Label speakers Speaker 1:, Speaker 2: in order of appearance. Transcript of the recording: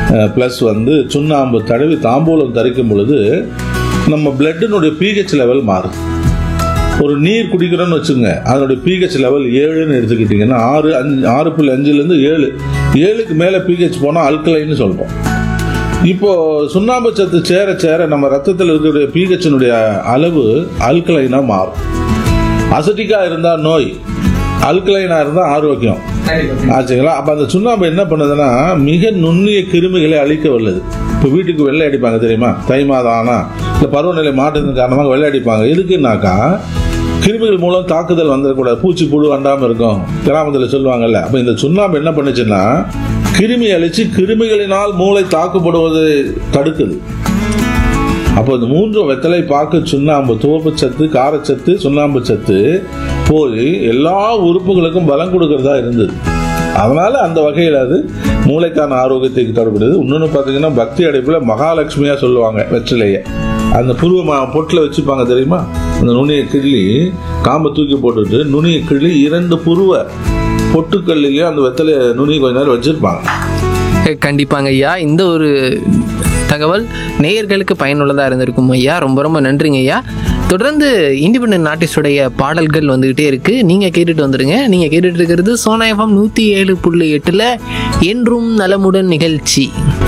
Speaker 1: plus வந்து சுண்ணாம்பு தடவி தாம்பூலம் தரிக்கும் பொழுது நம்ம பிளட்டினுடைய பிஹெச் லெவல் மாறுது ஒரு நீர் குடிக்கிறோன்னு வச்சுங்க அதனுடைய பிஹெச் லெவல் ஏழுன்னு எடுத்துக்கிட்டிங்கன்னா ஆறு அஞ்சு ஆறு புள்ளி அஞ்சுலேருந்து ஏழு ஏழுக்கு மேலே பிஹெச் போனால் அல்கலைன்னு சொல்கிறோம் இப்போ சுண்ணாம்பு சத்து சேர சேர நம்ம ரத்தத்தில் இருக்கக்கூடிய பிஹெச்சினுடைய அளவு அல்கலைனாக மாறும் அசிட்டிக்காக இருந்தால் நோய் அல்கலைனாக இருந்தால் ஆரோக்கியம் ஆச்சுங்களா அப்போ அந்த சுண்ணாம்பு என்ன பண்ணுதுன்னா மிக நுண்ணிய கிருமிகளை அழிக்க வல்லது இப்போ வீட்டுக்கு வெள்ளை அடிப்பாங்க தெரியுமா தை மாதம் ஆனால் இல்லை பருவநிலை மாற்றத்தின் காரணமாக வெள்ளை அடிப்பாங்க எதுக்குன்னாக்கா கிருமிகள் மூலம் தாக்குதல் வந்துடக்கூடாது பூச்சி புழு அண்டாமல் இருக்கும் கிராமத்தில் சொல்லுவாங்கல்ல அப்போ இந்த சுண்ணாம்பு என்ன பண்ணுச்சுன்னா கிருமி அழிச்சு கிருமிகளினால் மூளை தாக்குப்படுவதை தடுக்குது அப்போ இந்த மூன்று வெத்தலை பாக்கு சுண்ணாம்பு துவப்பு சத்து காரச்சத்து சுண்ணாம்பு சத்து போய் எல்லா உறுப்புகளுக்கும் பலம் கொடுக்கறதா இருந்தது அதனால அந்த வகையில் அது மூளைக்கான ஆரோக்கியத்தை தரப்படுது இன்னொன்று பார்த்தீங்கன்னா பக்தி அடைப்பில் மகாலட்சுமியா சொல்லுவாங்க வெற்றிலையை அந்த புருவ மா பொட்டில் வச்சுப்பாங்க தெரியுமா அந்த நுனியை கிள்ளி காம்பை தூக்கி போட்டுட்டு நுனியை கிள்ளி இரண்டு புருவ பொட்டுக்கல்லையே அந்த வெத்தலை நுனி கொஞ்ச நேரம் வச்சிருப்பாங்க
Speaker 2: கண்டிப்பாங்க ஐயா இந்த ஒரு தகவல் நேயர்களுக்கு பயனுள்ளதாக இருந்திருக்கும் ஐயா ரொம்ப ரொம்ப நன்றிங்க ஐயா தொடர்ந்து இண்டிபெண்டன்ட் ஆர்டிஸ்டுடைய பாடல்கள் வந்துகிட்டே இருக்கு நீங்க கேட்டுட்டு வந்துருங்க நீங்க கேட்டுட்டு இருக்கிறது சோனா எஃப்எம் நூத்தி ஏழு புள்ளி எட்டுல என்றும் நலமுடன் நிகழ்ச்சி